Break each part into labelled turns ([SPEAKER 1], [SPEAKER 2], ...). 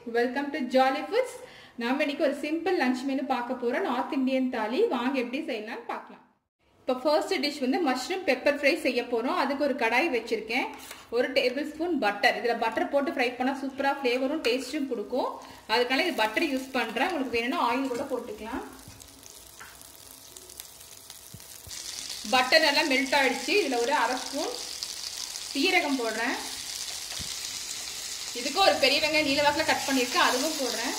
[SPEAKER 1] welcome to jolly foods நம்ம இன்னைக்கு ஒரு சிம்பிள் லஞ்ச் மெனு பார்க்க போறோம் நார்த் இந்தியன் தாலி வாங்க எப்படி செய்யலாம்னு பார்க்கலாம் இப்போ ஃபர்ஸ்ட் டிஷ் வந்து மஷ்ரூம் பெப்பர் ஃப்ரை செய்ய போறோம் அதுக்கு ஒரு கடாய் வச்சிருக்கேன் ஒரு டேபிள் ஸ்பூன் பட்டர் இதில் பட்டர் போட்டு ஃப்ரை பண்ணால் சூப்பராக ஃப்ளேவரும் டேஸ்ட்டும் கொடுக்கும் அதுக்கான இது பட்டர் யூஸ் பண்ணுறேன் உங்களுக்கு வேணும்னா ஆயில் கூட போட்டுக்கலாம் பட்டர் நல்லா மெல்ட் ஆயிடுச்சு இதில் ஒரு அரை ஸ்பூன் சீரகம் போடுறேன் இதுக்கும் ஒரு பெரிய வெங்காயம் நீல வாக்கில் கட் பண்ணியிருக்கேன் அதுவும் போடுறேன்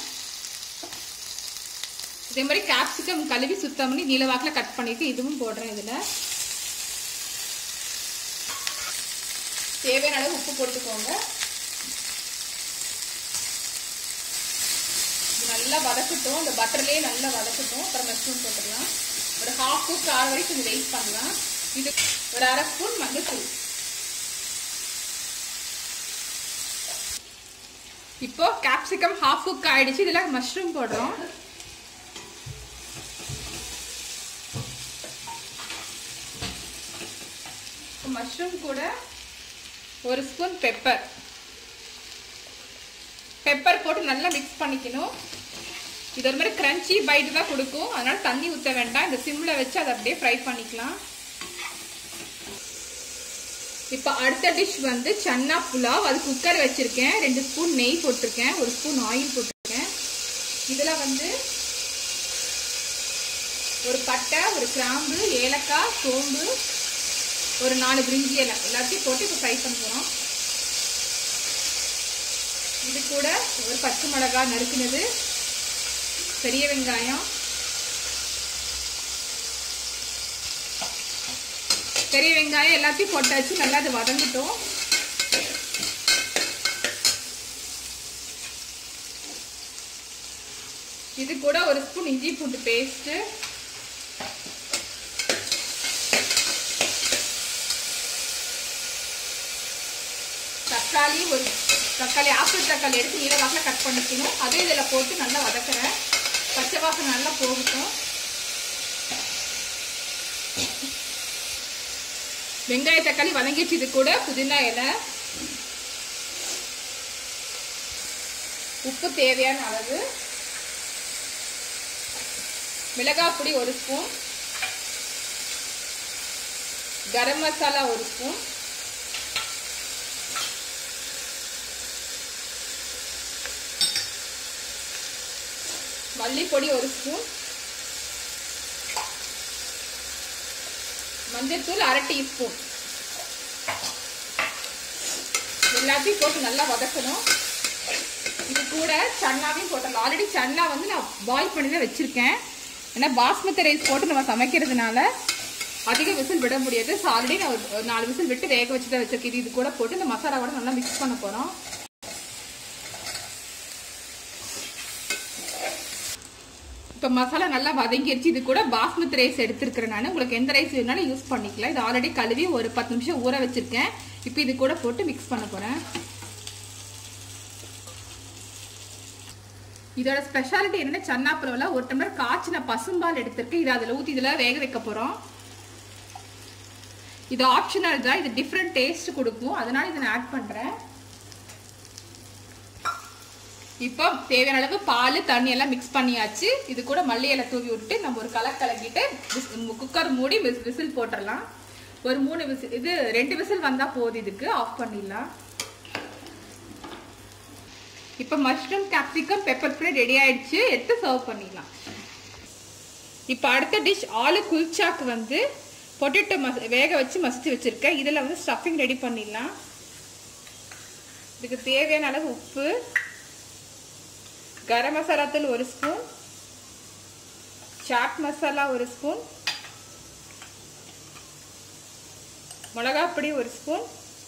[SPEAKER 1] இதே மாதிரி கேப்சிகம் கழுவி சுத்தம் பண்ணி நீல வாக்கில் கட் பண்ணியிருக்கேன் இதுவும் போடுறேன் இதில் தேவையான அளவு உப்பு போட்டுக்கோங்க நல்லா வதக்கட்டும் இந்த பட்டர்லேயே நல்லா வதக்கட்டும் அப்புறம் மஷ்ரூம் போட்டுடலாம் ஒரு ஹாஃப் குக் ஆறு வரைக்கும் கொஞ்சம் வெயிட் பண்ணலாம் இது ஒரு அரை ஸ்பூன் மஞ்சள் இப்போ கேப்சிகம் ஹாஃப் குக் ஆயிடுச்சு இதுல மஷ்ரூம் போடுறோம் மஷ்ரூம் கூட ஒரு ஸ்பூன் பெப்பர் பெப்பர் போட்டு நல்லா மிக்ஸ் பண்ணிக்கணும் இது ஒரு மாதிரி கிரன்ச்சி பைட் தான் கொடுக்கும் அதனால தண்ணி ஊற்ற வேண்டாம் இந்த சிம்ல வச்சு அதை அப்படியே ஃப்ரை பண்ணிக்கலாம் இப்போ அடுத்த டிஷ் வந்து சன்னா புலாவ் அது குக்கர் வச்சுருக்கேன் ரெண்டு ஸ்பூன் நெய் போட்டிருக்கேன் ஒரு ஸ்பூன் ஆயில் போட்டிருக்கேன் இதில் வந்து ஒரு பட்டை ஒரு கிராம்பு ஏலக்காய் சோம்பு ஒரு நாலு பிரிஞ்சி இலை எல்லாத்தையும் போட்டு இப்போ ஃப்ரை பண்ணுறோம் இது கூட ஒரு பச்சை மிளகாய் நறுக்குனது பெரிய வெங்காயம் பெரிய வெங்காயம் எல்லாத்தையும் போட்டாச்சு நல்லா அது வதங்கிட்டோம் இது கூட ஒரு ஸ்பூன் இஞ்சி பூண்டு பேஸ்ட் தக்காளி ஒரு தக்காளி ஆப்பிள் தக்காளி எடுத்து நீல வாக்கில் கட் பண்ணிக்கணும் அதே இதில் போட்டு நல்லா வதக்குறேன் பச்சை வாசனை நல்லா போகட்டும் வெங்காய தக்காளி வதங்கிச்சு இது கூட புதினா இலை உப்பு தேவையான அளவு மிளகாய் பொடி ஒரு ஸ்பூன் கரம் மசாலா ஒரு ஸ்பூன் மல்லிப்பொடி ஒரு ஸ்பூன் மஞ்சள்தூள் அரை டீஸ்பூன் எல்லாத்தையும் போட்டு நல்லா வதக்கணும் இது கூட சன்னாவையும் போட்டலாம் ஆல்ரெடி சன்னா வந்து நான் பாயில் பண்ணி தான் வச்சுருக்கேன் ஏன்னா பாஸ்மதி ரைஸ் போட்டு நம்ம சமைக்கிறதுனால அதிக விசில் விட முடியாது ஸோ ஆல்ரெடி நான் ஒரு நாலு விசில் விட்டு வேக வச்சு தான் வச்சிருக்கேன் இது கூட போட்டு இந்த மசாலா கூட நல்லா மிக்ஸ் பண்ண போகிறோம் இப்போ மசாலா நல்லா வதங்கிடுச்சு இது கூட பாஸ்மதி ரைஸ் எடுத்துருக்கிறேன் நான் உங்களுக்கு எந்த ரைஸ் வேணாலும் யூஸ் பண்ணிக்கலாம் இது ஆல்ரெடி கழுவி ஒரு பத்து நிமிஷம் ஊற வச்சுருக்கேன் இப்போ இது கூட போட்டு மிக்ஸ் பண்ண போகிறேன் இதோட ஸ்பெஷாலிட்டி என்னன்னா சன்னா புலவில் ஒரு டம்ளர் காய்ச்சின பசும்பால் எடுத்திருக்கேன் இதை அதில் ஊற்றி இதில் வேக வைக்க போகிறோம் இது ஆப்ஷனல் தான் இது டிஃப்ரெண்ட் டேஸ்ட் கொடுக்கும் அதனால இதை நான் ஆட் பண்ணுறேன் இப்போ தேவையான அளவு பால் தண்ணி எல்லாம் மிக்ஸ் பண்ணியாச்சு இது கூட மல்லி இலை தூவி விட்டு நம்ம ஒரு கலர் கலக்கிட்டு குக்கர் மூடி விசில் போட்டுடலாம் ஒரு மூணு விசில் இது ரெண்டு விசில் வந்தால் போதும் இதுக்கு ஆஃப் பண்ணிடலாம் இப்போ mushroom capsicum pepper fry ready ஆயிடுச்சு எடுத்து சர்வ் பண்ணிடலாம் இப்போ அடுத்த டிஷ் ஆலு குல்ச்சாக்கு வந்து பொட்டேட்டோ மஸ் வேக வச்சு மசிச்சு வச்சுருக்கேன் இதில் வந்து ஸ்டஃபிங் ரெடி பண்ணிடலாம் இதுக்கு தேவையான அளவு உப்பு கரம் மசாலா தூள் ஒரு ஸ்பூன் சாட் மசாலா ஒரு ஸ்பூன் மிளகாப்பொடி ஒரு ஸ்பூன்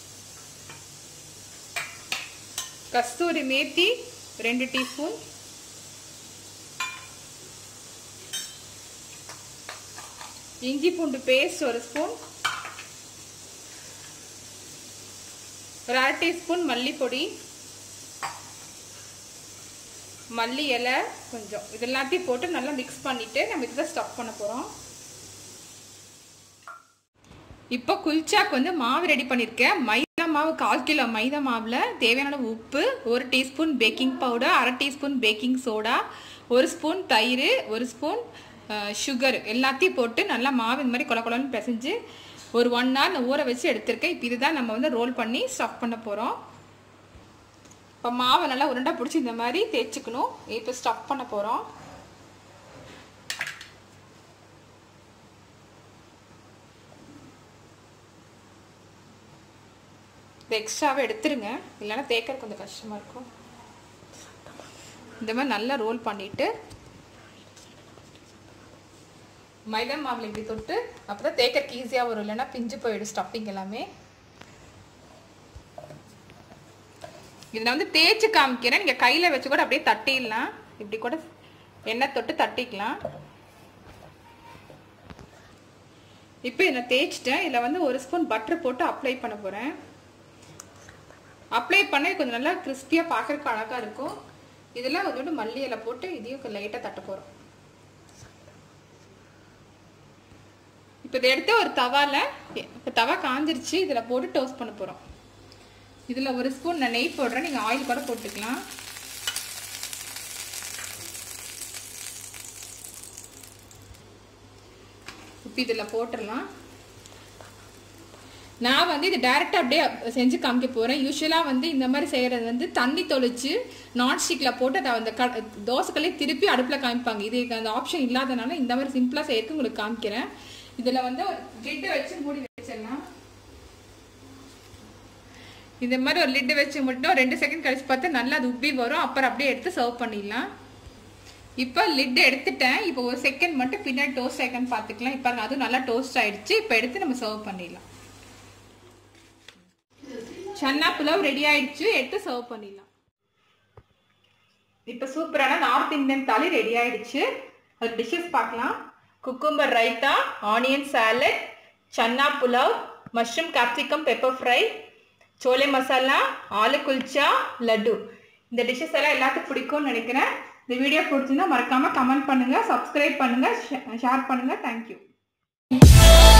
[SPEAKER 1] கஸ்தூரி மேத்தி ரெண்டு டீஸ்பூன் இஞ்சி பூண்டு பேஸ்ட் ஒரு ஸ்பூன் ஒரு அரை டீஸ்பூன் மல்லிப்பொடி மல்லி இலை கொஞ்சம் இது எல்லாத்தையும் போட்டு நல்லா மிக்ஸ் பண்ணிவிட்டு நம்ம இதை ஸ்டஃப் பண்ண போகிறோம் இப்போ குல்ச்சாக்கு வந்து மாவு ரெடி பண்ணியிருக்கேன் மைதா மாவு கால் கிலோ மைதா மாவில் தேவையான அளவு உப்பு ஒரு டீஸ்பூன் பேக்கிங் பவுடர் அரை டீஸ்பூன் பேக்கிங் சோடா ஒரு ஸ்பூன் தயிர் ஒரு ஸ்பூன் சுகர் எல்லாத்தையும் போட்டு நல்லா மாவு இந்த மாதிரி கொல கொலன்னு பிசைஞ்சு ஒரு ஒன் ஹவர் ஊற வச்சு எடுத்திருக்கேன் இப்போ இதுதான் நம்ம வந்து ரோல் பண்ணி ஸ்டஃப் பண்ண போகிறோம் இப்போ மாவை நல்லா உருண்டை பிடிச்சி இந்த மாதிரி தேய்ச்சிக்கணும் இப்போ ஸ்டஃப் பண்ண போகிறோம் இது எக்ஸ்ட்ராவே எடுத்துருங்க இல்லைன்னா தேய்க்க கொஞ்சம் கஷ்டமாக இருக்கும் இந்த மாதிரி நல்லா ரோல் பண்ணிவிட்டு மைதா மாவில் இப்படி தொட்டு அப்போ தான் தேய்க்கறக்கு ஈஸியாக வரும் இல்லைன்னா பிஞ்சு போயிடும் ஸ்டஃபிங் எல்லாமே இதில் வந்து தேய்ச்சி காமிக்கிறேன் நீங்கள் கையில் வச்சு கூட அப்படியே தட்டிடலாம் இப்படி கூட எண்ணெய் தொட்டு தட்டிக்கலாம் இப்போ இதில் தேய்ச்சிட்டேன் இதில் வந்து ஒரு ஸ்பூன் பட்டர் போட்டு அப்ளை பண்ண போகிறேன் அப்ளை பண்ண கொஞ்சம் நல்லா கிறிஸ்பியாக பார்க்குறதுக்கு அழகாக இருக்கும் இதில் கொஞ்சோண்டு மல்லி இலை போட்டு இதையும் லைட்டாக தட்ட போகிறோம் இப்போ இதை எடுத்து ஒரு தவாவில் இப்போ தவா காஞ்சிருச்சு இதில் போட்டு டோஸ்ட் பண்ண போகிறோம் இதில் ஒரு ஸ்பூன் நான் நெய் போடுறேன் நீங்கள் ஆயில் கூட போட்டுக்கலாம் இப்போ இதில் போட்டுடலாம் நான் வந்து இது டைரெக்டாக அப்படியே செஞ்சு காமிக்க போகிறேன் யூஸ்வலாக வந்து இந்த மாதிரி செய்கிறது வந்து தண்ணி தொளிச்சு நான்ஸ்டிக்கில் போட்டு அதை அந்த க தோசைக்கல்லே திருப்பி அடுப்பில் காமிப்பாங்க இது அந்த ஆப்ஷன் இல்லாதனால இந்த மாதிரி சிம்பிளாக செய்யறதுக்கு உங்களுக்கு காமிக்கிறேன் இதில் வந்து லிட்டு வச்சு மூடி வச்சிடலாம் இந்த மாதிரி ஒரு லிட்டு வச்சு மட்டும் ரெண்டு செகண்ட் கழிச்சு பார்த்தா நல்லா அது உப்பி வரும் அப்புறம் அப்படியே எடுத்து சர்வ் பண்ணிடலாம் இப்போ லிட் எடுத்துட்டேன் இப்போ ஒரு செகண்ட் மட்டும் பின்னாடி டோஸ்ட் ஆகிக்கன்னு பார்த்துக்கலாம் இப்போ அதுவும் நல்லா டோஸ்ட் ஆயிடுச்சு இப்போ எடுத்து நம்ம சர்வ் பண்ணிடலாம் சன்னா புலாவ் ரெடி ஆயிடுச்சு எடுத்து சர்வ் பண்ணிடலாம் இப்போ சூப்பரான நார்த் இந்தியன் தாலி ரெடி ஆயிடுச்சு அது டிஷ்ஷஸ் பார்க்கலாம் cucumber raita onion salad channa pulao mushroom capsicum pepper fry chole masala aloo kulcha laddu இந்த டிஷ்ஷஸ் எல்லாம் எல்லாத்துக்கும் பிடிக்கும்னு நினைக்கிறேன் இந்த வீடியோ பிடிச்சிருந்தா மறக்காமல் கமெண்ட் பண்ணுங்கள் சப்ஸ்கிரைப் பண்ணுங்கள் ஷேர் பண்ணுங்கள் தேங்க்யூ